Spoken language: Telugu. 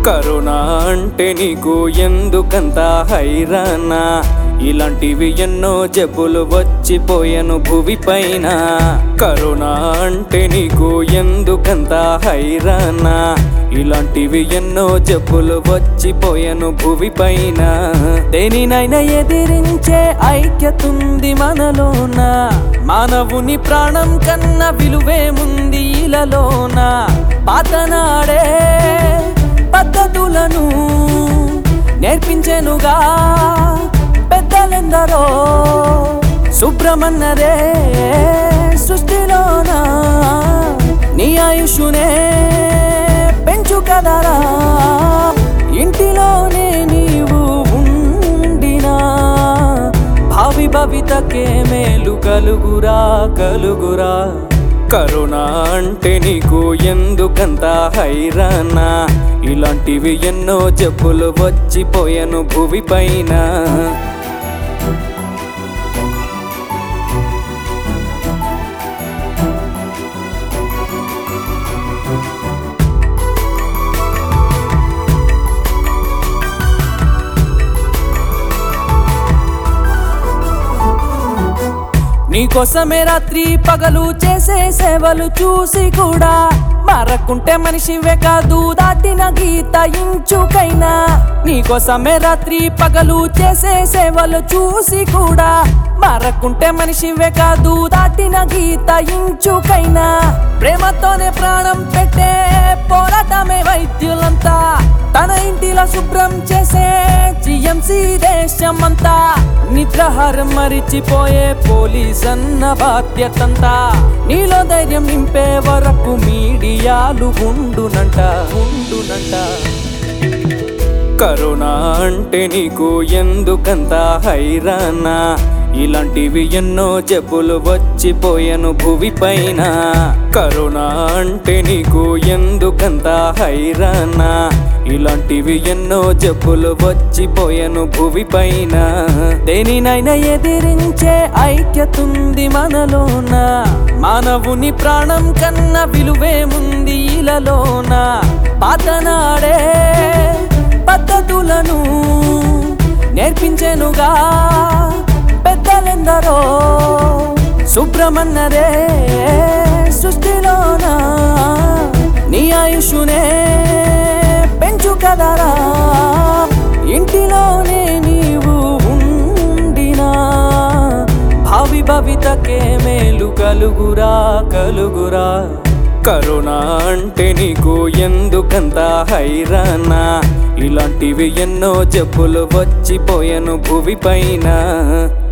కరోనా అంటే నీకు ఎందుకంత హైరానా ఇలాంటివి ఎన్నో జబ్బులు వచ్చిపోయాను భువి పైన కరోనా అంటే నీకు ఎందుకంత హైరానా ఇలాంటివి ఎన్నో జబ్బులు వచ్చిపోయాను భువి పైన దేనినైనా ఎదిరించే ఐక్యతుంది మనలోన మానవుని ప్రాణం కన్నా విలువేముంది ఇలలోన పాతనాడే పద్ధతులను నేర్పించెనుగా పెద్దలెందరో శుభ్రమన్నదే సృష్టిలోన నీ ఆయుషునే పెంచు కదరా ఇంటిలోనే నీవు ఉండినా భావి భవితకే మేలు కలుగురా కలుగురా కరోనా అంటే నీకు ఎందుకంత హైరానా ఇలాంటివి ఎన్నో జబ్బులు వచ్చిపోయాను భువి పైన నీకోసమే రాత్రి పగలు చేసే సేవలు చూసి కూడా మారకుంటే మనిషివే కాదు దాటిన గీత ఇంచుకైనా నీకోసమే రాత్రి పగలు చేసే సేవలు చూసి కూడా మారకుంటే మనిషివే కాదు దాటిన గీత ఇంచుకైనా ప్రేమతోనే ప్రాణం పెట్టే పోరాటమే వైద్యులంతా తన ఇంటిలో శుభ్రం చేసే జిఎంసి దేశమంతా నిద్రహారం మరిచిపోయే పోలీస్ అన్న బాధ్యతంతా నీలో ధైర్యం నింపే వరకు మీడియాలు ఉండునంట ఉండునంట కరోనా అంటే నీకు ఎందుకంత హైరానా ఇలాంటివి ఎన్నో జబ్బులు వచ్చిపోయాను భువి పైన కరోనా అంటే నీకు ఎందుకంత హైరానా ఇలాంటివి ఎన్నో జబ్బులు వచ్చిపోయాను భువి పైన దేనినైనా ఎదిరించే ఐక్యతుంది మనలోన మానవుని ప్రాణం కన్నా విలువేముంది ఇలలోన పాతనాడే పద్ధతులను నేర్పించెనుగా పెద్దలెందరో శుభ్రమన్నదే సృష్టిలోన నీ ఆయుషునే పెంచు కదరా ఇంటిలోనే నీవు ఉండినా భావి భవితకే మేలు కలుగురా కలుగురా కరోనా అంటే నీకు ఎందుకంత హైరానా ఇలాంటివి ఎన్నో జబ్బులు వచ్చిపోయాను భువి పైన